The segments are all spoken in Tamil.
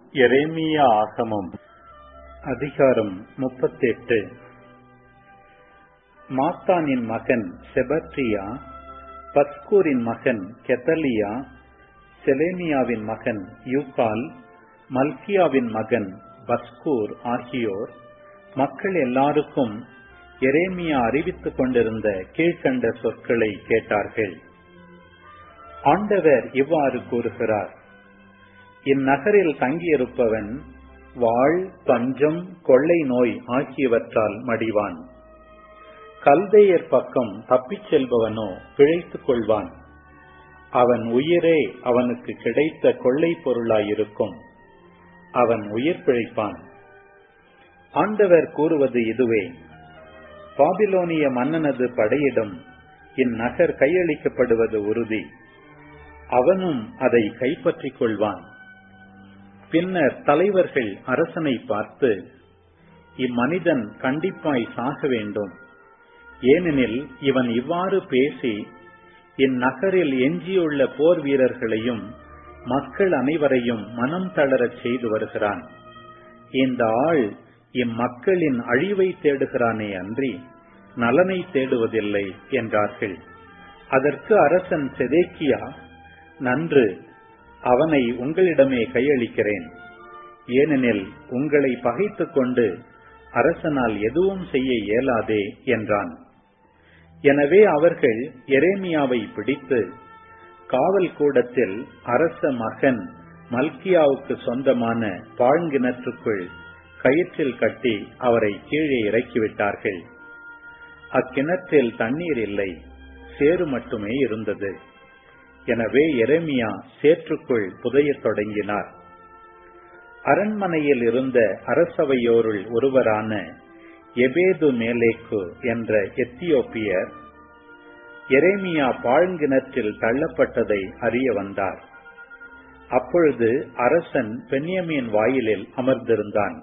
எரேமியா ஆகமம் அதிகாரம் முப்பத்தெட்டு மாத்தானின் மகன் செபட்ரியா பஸ்கூரின் மகன் கெத்தலியா செலேமியாவின் மகன் யூகால் மல்கியாவின் மகன் பஸ்கூர் ஆகியோர் மக்கள் எல்லாருக்கும் எரேமியா அறிவித்துக் கொண்டிருந்த கீழ்கண்ட சொற்களை கேட்டார்கள் ஆண்டவர் இவ்வாறு கூறுகிறார் இந்நகரில் தங்கியிருப்பவன் வாழ் பஞ்சம் கொள்ளை நோய் ஆகியவற்றால் மடிவான் கல்தையர் பக்கம் தப்பிச் செல்பவனோ பிழைத்துக் கொள்வான் அவன் உயிரே அவனுக்கு கிடைத்த கொள்ளை பொருளாயிருக்கும் அவன் உயிர் பிழைப்பான் ஆண்டவர் கூறுவது இதுவே பாபிலோனிய மன்னனது படையிடம் இந்நகர் கையளிக்கப்படுவது உறுதி அவனும் அதை கைப்பற்றிக் கொள்வான் பின்னர் தலைவர்கள் அரசனை பார்த்து இம்மனிதன் கண்டிப்பாய் சாக வேண்டும் ஏனெனில் இவன் இவ்வாறு பேசி இந்நகரில் எஞ்சியுள்ள போர் வீரர்களையும் மக்கள் அனைவரையும் மனம் தளரச் செய்து வருகிறான் இந்த ஆள் இம்மக்களின் அழிவை தேடுகிறானே அன்றி நலனை தேடுவதில்லை என்றார்கள் அதற்கு அரசன் செதேக்கியா நன்று அவனை உங்களிடமே கையளிக்கிறேன் ஏனெனில் உங்களை பகைத்துக் கொண்டு அரசனால் எதுவும் செய்ய இயலாதே என்றான் எனவே அவர்கள் எரேமியாவை பிடித்து காவல் கூடத்தில் அரச மகன் மல்கியாவுக்கு சொந்தமான பாழ்கிணற்றுக்குள் கயிற்றில் கட்டி அவரை கீழே இறக்கிவிட்டார்கள் அக்கிணற்றில் தண்ணீர் இல்லை சேறு மட்டுமே இருந்தது எனவே எரேமியா சேற்றுக்குள் புதையத் தொடங்கினார் அரண்மனையில் இருந்த அரசவையோருள் ஒருவரான எபேது மேலேக்கு என்ற எத்தியோப்பியர் எரேமியா பாழ்கிணற்றில் தள்ளப்பட்டதை அறிய வந்தார் அப்பொழுது அரசன் பென்யமின் வாயிலில் அமர்ந்திருந்தான்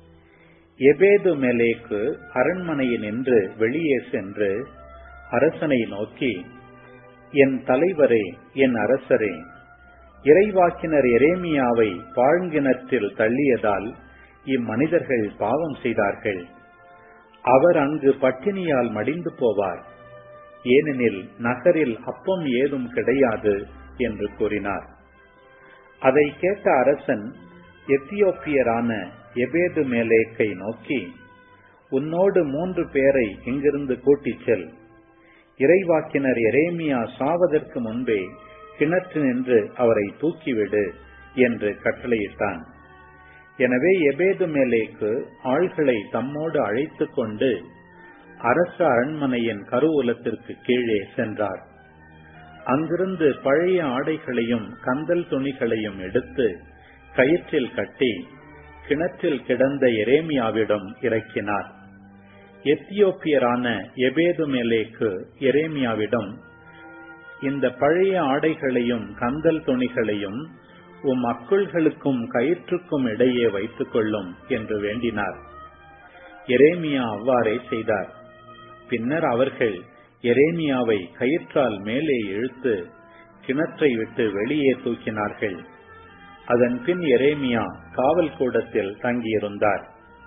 எபேது மேலேக்கு அரண்மனையில் நின்று வெளியே சென்று அரசனை நோக்கி என் தலைவரே என் அரசரே இறைவாக்கினர் எரேமியாவை பாழ்கிணற்றில் தள்ளியதால் இம்மனிதர்கள் பாவம் செய்தார்கள் அவர் அங்கு பட்டினியால் மடிந்து போவார் ஏனெனில் நகரில் அப்பம் ஏதும் கிடையாது என்று கூறினார் அதை கேட்ட அரசன் எத்தியோப்பியரான எபேது மேலேக்கை நோக்கி உன்னோடு மூன்று பேரை இங்கிருந்து கூட்டிச் செல் இறைவாக்கினர் எரேமியா சாவதற்கு முன்பே கிணற்று நின்று அவரை தூக்கிவிடு என்று கட்டளையிட்டான் எனவே எபேது மேலேக்கு ஆள்களை தம்மோடு அழைத்துக் கொண்டு அரச அரண்மனையின் கருவூலத்திற்கு கீழே சென்றார் அங்கிருந்து பழைய ஆடைகளையும் கந்தல் துணிகளையும் எடுத்து கயிற்றில் கட்டி கிணற்றில் கிடந்த எரேமியாவிடம் இறக்கினார் எத்தியோப்பியரான எபேது மேலேக்கு எரேமியாவிடம் இந்த பழைய ஆடைகளையும் கந்தல் துணிகளையும் உம் அக்குள்களுக்கும் கயிற்றுக்கும் இடையே வைத்துக் கொள்ளும் என்று வேண்டினார் எரேமியா அவ்வாறே செய்தார் பின்னர் அவர்கள் எரேமியாவை கயிற்றால் மேலே இழுத்து கிணற்றை விட்டு வெளியே தூக்கினார்கள் அதன் பின் எரேமியா காவல் கூடத்தில் தங்கியிருந்தார்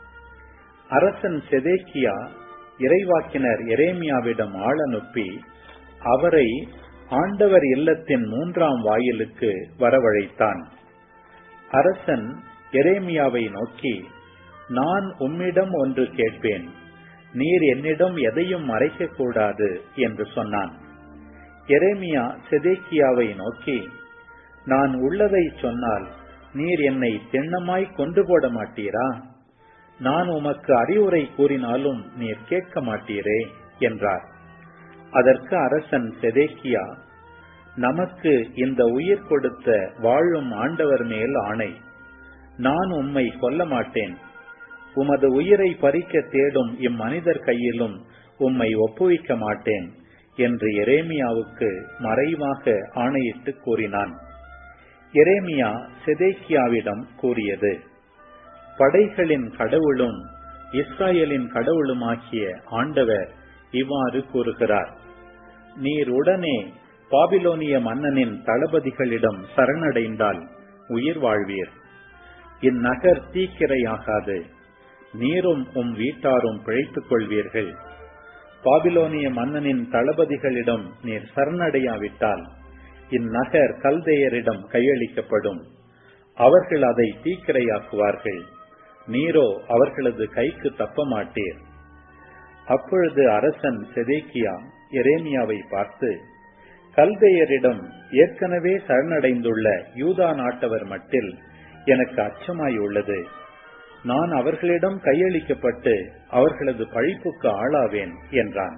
அரசன் செதேக்கியா இறைவாக்கினர் எரேமியாவிடம் ஆள் அனுப்பி அவரை ஆண்டவர் இல்லத்தின் மூன்றாம் வாயிலுக்கு வரவழைத்தான் அரசன் எரேமியாவை நோக்கி நான் உம்மிடம் ஒன்று கேட்பேன் நீர் என்னிடம் எதையும் மறைக்க கூடாது என்று சொன்னான் எரேமியா செதேக்கியாவை நோக்கி நான் உள்ளதை சொன்னால் நீர் என்னை திண்ணமாய் கொண்டு போட மாட்டீரா நான் உமக்கு அறிவுரை கூறினாலும் நீர் கேட்க மாட்டீரே என்றார் அதற்கு அரசன் செதேக்கியா நமக்கு இந்த உயிர் கொடுத்த வாழும் ஆண்டவர் மேல் ஆணை நான் உம்மை கொல்ல மாட்டேன் உமது உயிரை பறிக்க தேடும் இம்மனிதர் கையிலும் உம்மை ஒப்புவிக்க மாட்டேன் என்று எரேமியாவுக்கு மறைவாக ஆணையிட்டு கூறினான் எரேமியா செதேக்கியாவிடம் கூறியது படைகளின் கடவுளும் இஸ்ராயலின் கடவுளுமாகிய ஆண்டவர் இவ்வாறு கூறுகிறார் நீர் உடனே பாபிலோனிய மன்னனின் தளபதிகளிடம் சரணடைந்தால் உயிர் வாழ்வீர் இந்நகர் தீக்கிரையாகாது நீரும் உம் வீட்டாரும் பிழைத்துக் கொள்வீர்கள் பாபிலோனிய மன்னனின் தளபதிகளிடம் நீர் சரணடையாவிட்டால் இந்நகர் கல்தேயரிடம் கையளிக்கப்படும் அவர்கள் அதை தீக்கிரையாக்குவார்கள் நீரோ அவர்களது கைக்கு தப்ப மாட்டீர் அப்பொழுது அரசன் செதேக்கியா எரேமியாவை பார்த்து கல்தேயரிடம் ஏற்கனவே சரணடைந்துள்ள யூதா நாட்டவர் மட்டில் எனக்கு அச்சமாயுள்ளது நான் அவர்களிடம் கையளிக்கப்பட்டு அவர்களது பழிப்புக்கு ஆளாவேன் என்றான்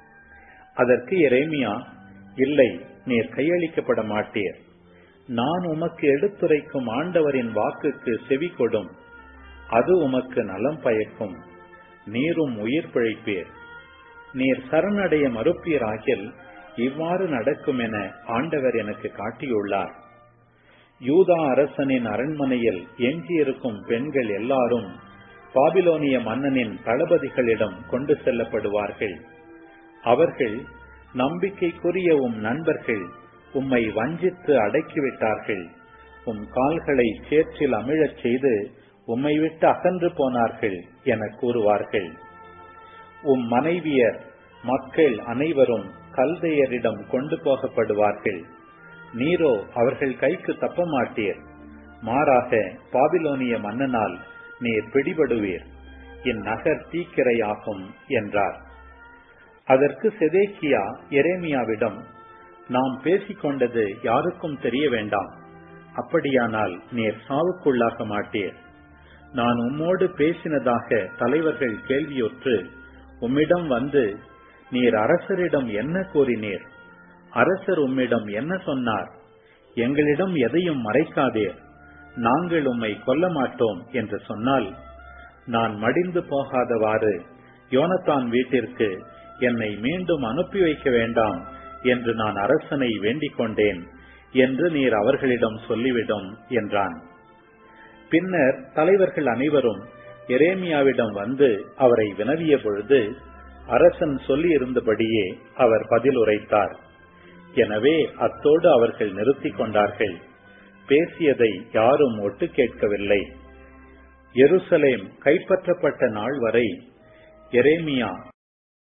அதற்கு எரேமியா இல்லை நீர் கையளிக்கப்பட மாட்டீர் நான் உமக்கு எடுத்துரைக்கும் ஆண்டவரின் வாக்குக்கு செவி கொடும் அது உமக்கு நலம் பயக்கும் நீரும் உயிர் பிழைப்பீர் நீர் சரணடைய மறுப்பீராகில் இவ்வாறு நடக்கும் என ஆண்டவர் எனக்கு காட்டியுள்ளார் யூதா அரசனின் அரண்மனையில் எஞ்சியிருக்கும் பெண்கள் எல்லாரும் பாபிலோனிய மன்னனின் தளபதிகளிடம் கொண்டு செல்லப்படுவார்கள் அவர்கள் நம்பிக்கைக்குரிய உம் நண்பர்கள் உம்மை வஞ்சித்து அடக்கிவிட்டார்கள் உம் கால்களை சேற்றில் அமிழச் செய்து உம்மை விட்டு அகன்று போனார்கள் என கூறுவார்கள் உம் மனைவியர் மக்கள் அனைவரும் கல்தையரிடம் கொண்டு போகப்படுவார்கள் நீரோ அவர்கள் கைக்கு தப்ப மாட்டீர் மாறாக பாபிலோனிய மன்னனால் நீர் பிடிபடுவீர் இந்நகர் தீக்கிரையாகும் என்றார் அதற்கு செதேக்கியா எரேமியாவிடம் நாம் பேசிக்கொண்டது யாருக்கும் தெரிய வேண்டாம் அப்படியானால் நீர் சாவுக்குள்ளாக மாட்டீர் நான் உம்மோடு பேசினதாக தலைவர்கள் கேள்வியுற்று உம்மிடம் வந்து நீர் அரசரிடம் என்ன கூறினீர் அரசர் உம்மிடம் என்ன சொன்னார் எங்களிடம் எதையும் மறைக்காதீர் நாங்கள் உம்மை கொல்ல மாட்டோம் என்று சொன்னால் நான் மடிந்து போகாதவாறு யோனத்தான் வீட்டிற்கு என்னை மீண்டும் அனுப்பி வைக்க வேண்டாம் என்று நான் அரசனை வேண்டிக் கொண்டேன் என்று நீர் அவர்களிடம் சொல்லிவிடும் என்றான் பின்னர் தலைவர்கள் அனைவரும் எரேமியாவிடம் வந்து அவரை வினவிய பொழுது அரசன் சொல்லியிருந்தபடியே அவர் பதில் உரைத்தார் எனவே அத்தோடு அவர்கள் நிறுத்திக் கொண்டார்கள் பேசியதை யாரும் ஒட்டு கேட்கவில்லை எருசலேம் கைப்பற்றப்பட்ட நாள் வரை எரேமியா